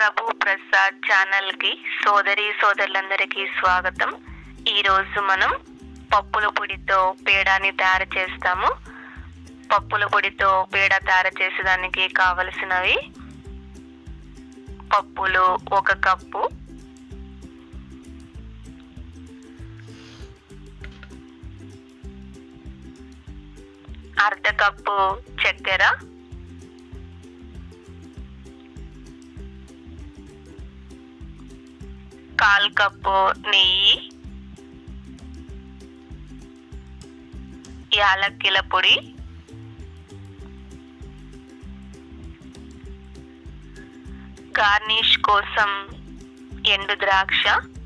ప్రభు Prasad channel కి సోదరి సోదరులందరికీ స్వాగతం ఈ రోజు మనం పప్పుల పొడితో పేడాని తయారు చేస్తాము పప్పుల పొడితో పేడ తయారు చేసేదానికి కావలసినవి పప్పులు ఒక కప్పు అర్ధ కప్పు చక్కెర కాల్ కప్పు నెయ్యి యాలక్కిల పొడి గార్నిష్ కోసం ఎండు ద్రాక్ష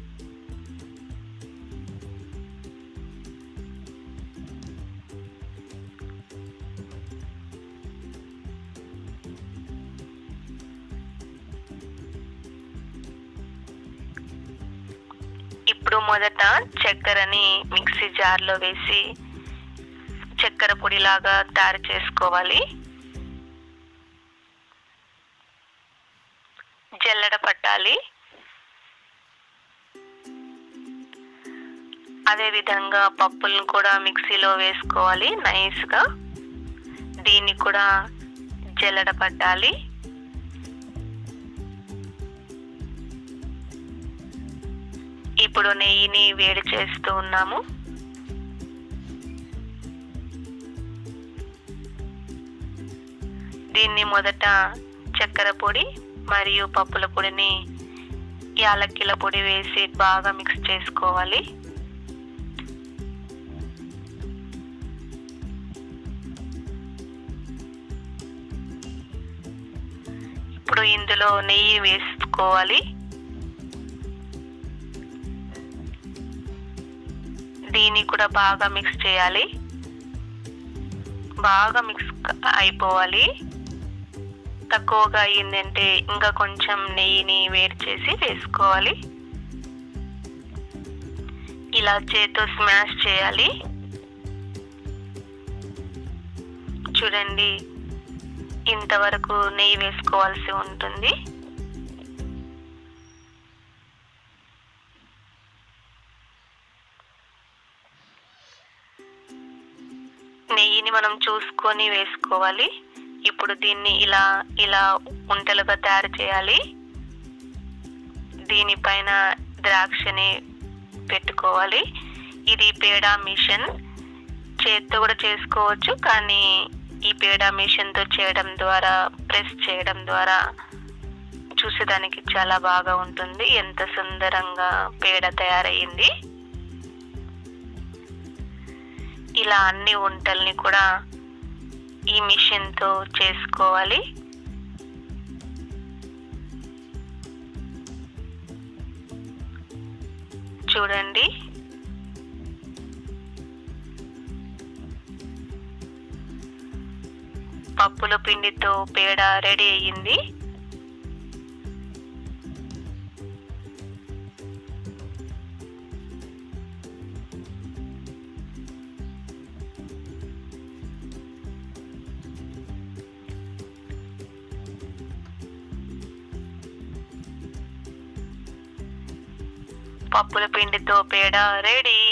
ఇప్పుడు మొదట చక్కెరని మిక్సీ జార్లో వేసి చక్కెర పొడిలాగా తయారు చేసుకోవాలి జల్లెడ పట్టాలి అదే విధంగా పప్పులను కూడా మిక్సీలో వేసుకోవాలి నైస్గా దీన్ని కూడా జల్లెడ పట్టాలి ఇప్పుడు నెయ్యిని వేడి చేస్తూ ఉన్నాము దీన్ని మొదట చక్కెర పొడి మరియు పప్పుల పొడిని యాలక్కిల పొడి వేసి బాగా మిక్స్ చేసుకోవాలి ఇప్పుడు ఇందులో నెయ్యి వేసుకోవాలి దీన్ని కూడా బాగా మిక్స్ చేయాలి బాగా మిక్స్ అయిపోవాలి తక్కువగా అయ్యిందంటే ఇంకా కొంచెం నెయ్యిని వేడి చేసి వేసుకోవాలి ఇలా చేతితో స్మాష్ చేయాలి చూడండి ఇంతవరకు నెయ్యి వేసుకోవాల్సి ఉంటుంది నెయ్యిని మనం చూసుకొని వేసుకోవాలి ఇప్పుడు దీన్ని ఇలా ఇలా ఉంటలుగా తయారు చేయాలి దీనిపైన ద్రాక్షని పెట్టుకోవాలి ఇది పేడా మిషన్ చేత్తో కూడా చేసుకోవచ్చు కానీ ఈ పేడా మిషన్తో చేయడం ద్వారా ప్రెస్ చేయడం ద్వారా చూసేదానికి చాలా బాగా ఉంటుంది ఎంత సుందరంగా పేడ తయారయ్యింది ఇలా అన్ని వంటల్ని కూడా ఈ మిషన్తో చేసుకోవాలి చూడండి పప్పుల పిండితో పేడ రెడీ అయ్యింది పప్పుల పిండితో పేడ రెడీ